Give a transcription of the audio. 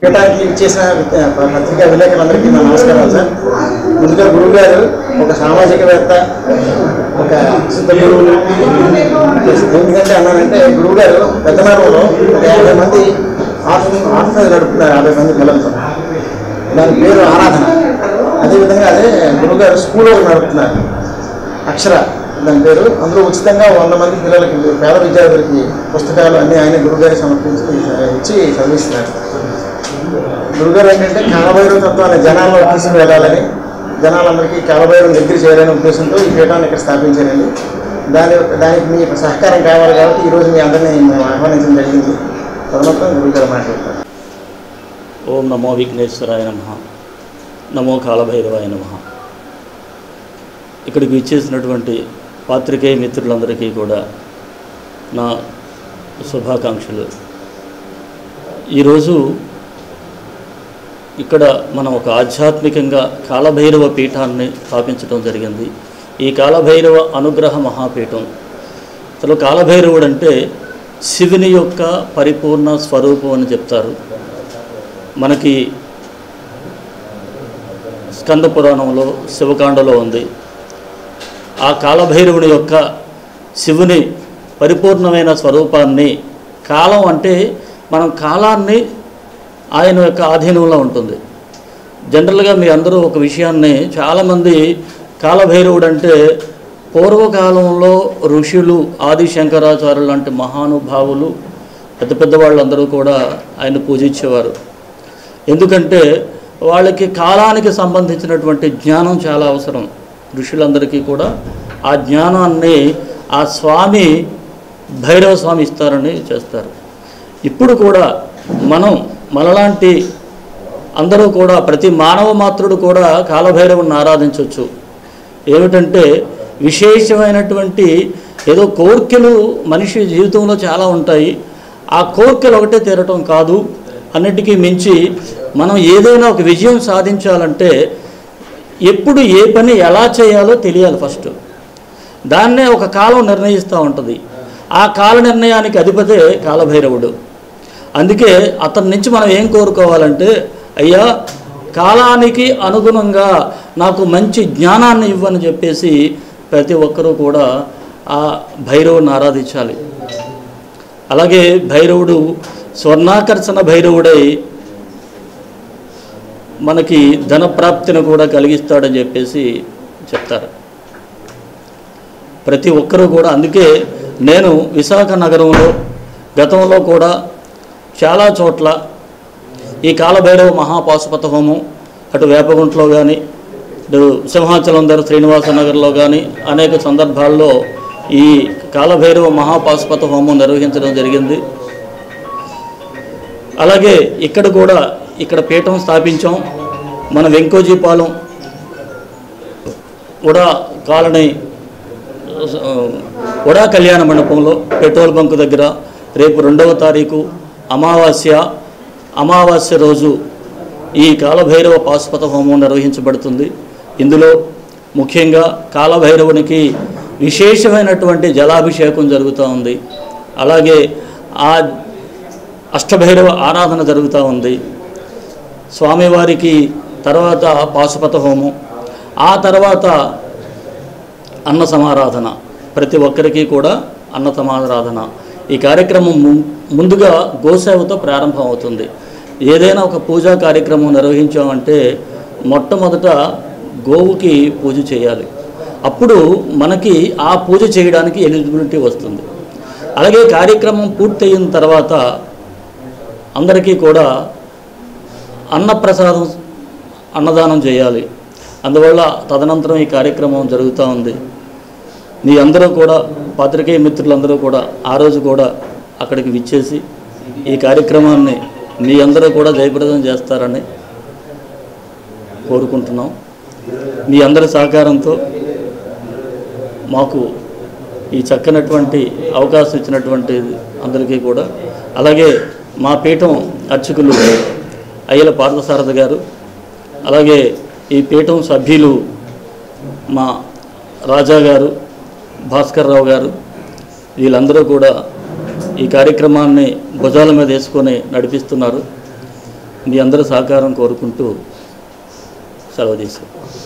పీఠానికి ఇచ్చేసిన ఆ, పత్రికా విలేకరులందరికీ నా నమస్కారాలు సార్ ముందుగా గురువు గారు ఒక సామాజికవేత్త ఒక శుద్ధ గురువు ఎందుకంటే అన్నానంటే గురువు గారు పెద్దనారంలో ఒక యాభై మంది ఆర్ఫన్ ఆర్ఫనేజ్ నడుపుతున్నారు యాభై మంది పిల్లలతో దాని పేరు ఆరాధన అదేవిధంగా అదే గురువు గారు స్కూల్ ఒకటి నడుపుతున్నారు అక్షర దాని పేరు అందులో ఉచితంగా వంద మంది పిల్లలకి పేద విద్యార్థులకి పుస్తకాలు అన్నీ ఆయన గురుగారి సమర్పించి ఇచ్చి చదివిస్తున్నారు గురుగారు ఏంటంటే కాలభైరవ తత్వాన్ని జనాల్లో తీసుకుని వెళ్ళాలని జనాలందరికీ కాలభైరవం దగ్గర చేయాలనే ఉద్దేశంతో ఈ పీఠాన్ని ఇక్కడ స్థాపించారండి దాని దానికి మీ సహకారం కావాలి కాబట్టి ఈరోజు మీ అందరినీ మేము ఆహ్వానించడం జరిగింది తదనంతరం గురుగారు మాట్లాడతారు ఓం నమో విఘ్నేశ్వరాయ నమ నమో కాలభైరవాయ నమ ఇక్కడికి ఇచ్చేసినటువంటి పాత్రికేయ మిత్రులందరికీ కూడా నా శుభాకాంక్షలు ఈరోజు ఇక్కడ మనం ఒక ఆధ్యాత్మికంగా కాలభైరవ పీఠాన్ని స్థాపించడం జరిగింది ఈ కాలభైరవ అనుగ్రహ మహాపీఠం అసలు కాలభైరవుడు అంటే శివుని యొక్క పరిపూర్ణ స్వరూపం అని చెప్తారు మనకి స్కంద పురాణంలో శివకాండలో ఉంది ఆ కాలభైరవుని యొక్క శివుని పరిపూర్ణమైన స్వరూపాన్ని కాలం అంటే మనం కాలాన్ని ఆయన యొక్క ఆధీనంలో ఉంటుంది జనరల్గా మీ అందరూ ఒక విషయాన్ని చాలామంది కాలభైరవుడు అంటే పూర్వకాలంలో ఋషులు ఆది శంకరాచార్యులు లాంటి మహానుభావులు పెద్ద పెద్ద వాళ్ళందరూ కూడా ఆయన పూజించేవారు ఎందుకంటే వాళ్ళకి కాలానికి సంబంధించినటువంటి జ్ఞానం చాలా అవసరం ఋషులందరికీ కూడా ఆ జ్ఞానాన్ని ఆ స్వామి భైరవ స్వామి ఇస్తారని చేస్తారు ఇప్పుడు కూడా మనం మనలాంటి అందరూ కూడా ప్రతి మానవ మాత్రుడు కూడా కాలభైరవుని ఆరాధించవచ్చు ఏమిటంటే విశేషమైనటువంటి ఏదో కోర్కెలు మనిషి జీవితంలో చాలా ఉంటాయి ఆ కోర్కెలు ఒకటే తీరటం కాదు అన్నిటికీ మించి మనం ఏదైనా ఒక విజయం సాధించాలంటే ఎప్పుడు ఏ పని ఎలా చేయాలో తెలియాలి ఫస్ట్ దాన్నే ఒక కాలం నిర్ణయిస్తూ ఉంటుంది ఆ కాల నిర్ణయానికి అధిపతే కాలభైరవుడు అందుకే అతని నుంచి మనం ఏం కోరుకోవాలంటే అయ్యా కాలానికి అనుగుణంగా నాకు మంచి జ్ఞానాన్ని ఇవ్వని చెప్పేసి ప్రతి ఒక్కరూ కూడా ఆ భైరవుని ఆరాధించాలి అలాగే భైరవుడు స్వర్ణాకర్షణ భైరవుడై మనకి ధనప్రాప్తిని కూడా కలిగిస్తాడని చెప్పేసి చెప్తారు ప్రతి ఒక్కరూ కూడా అందుకే నేను విశాఖ నగరంలో గతంలో కూడా చాలా చోట్ల ఈ కాలభైరవ మహాపాశుపత హోమం అటు వేపగుంటలో కానీ ఇటు సింహాచలం దగ్గర శ్రీనివాస నగర్లో కానీ అనేక సందర్భాల్లో ఈ కాలభైరవ మహాపాశుపత హోమం నిర్వహించడం జరిగింది అలాగే ఇక్కడ కూడా ఇక్కడ పీఠం స్థాపించాం మన వెంకోజీపాలెం ఉడా కాలనీ ఆ, ఉడా కళ్యాణ మండపంలో పెట్రోల్ బంక్ దగ్గర రేపు రెండవ తారీఖు అమావాస్య అమావాస్య రోజు ఈ కాలభైరవ పాశుపత హోమం నిర్వహించబడుతుంది ఇందులో ముఖ్యంగా కాలభైరవునికి విశేషమైనటువంటి జలాభిషేకం జరుగుతూ ఉంది అలాగే ఆ అష్టభైరవ ఆరాధన జరుగుతూ ఉంది స్వామివారికి తర్వాత పాశుపత హోమం ఆ తర్వాత అన్న సమారాధన ప్రతి ఒక్కరికి కూడా అన్న సమారాధన ఈ కార్యక్రమం ము- ముందుగా గోసేవతో ప్రారంభం అవుతుంది ఏదైనా ఒక పూజా కార్యక్రమం నిర్వహించామంటే మొట్టమొదట గోవుకి పూజ చేయాలి అప్పుడు మనకి ఆ పూజ చేయడానికి ఎలిజిబిలిటీ వస్తుంది అలాగే కార్యక్రమం పూర్తయిన తర్వాత అందరికీ కూడా అన్నప్రసాదం అన్నదానం చేయాలి అందువల్ల తదనంతరం ఈ కార్యక్రమం జరుగుతూ ఉంది మీ అందరూ కూడా పాత్రికేయ మిత్రులందరూ కూడా ఆ రోజు కూడా అక్కడికి విచ్చేసి ఈ కార్యక్రమాన్ని మీ అందరూ కూడా జయప్రదం చేస్తారని కోరుకుంటున్నాం మీ అందరి సహకారంతో మాకు ఈ చక్కనటువంటి అవకాశం ఇచ్చినటువంటి అందరికీ కూడా అలాగే మా పీఠం అర్చకులు అయ్యల పార్థసారథ గారు అలాగే ఈ పీఠం సభ్యులు మా రాజా గారు భాస్కర్ రావు గారు వీళ్ళందరూ కూడా ఈ కార్యక్రమాన్ని భుజాల మీద వేసుకొని నడిపిస్తున్నారు మీ అందరి సహకారం కోరుకుంటూ సెలవు తీశాను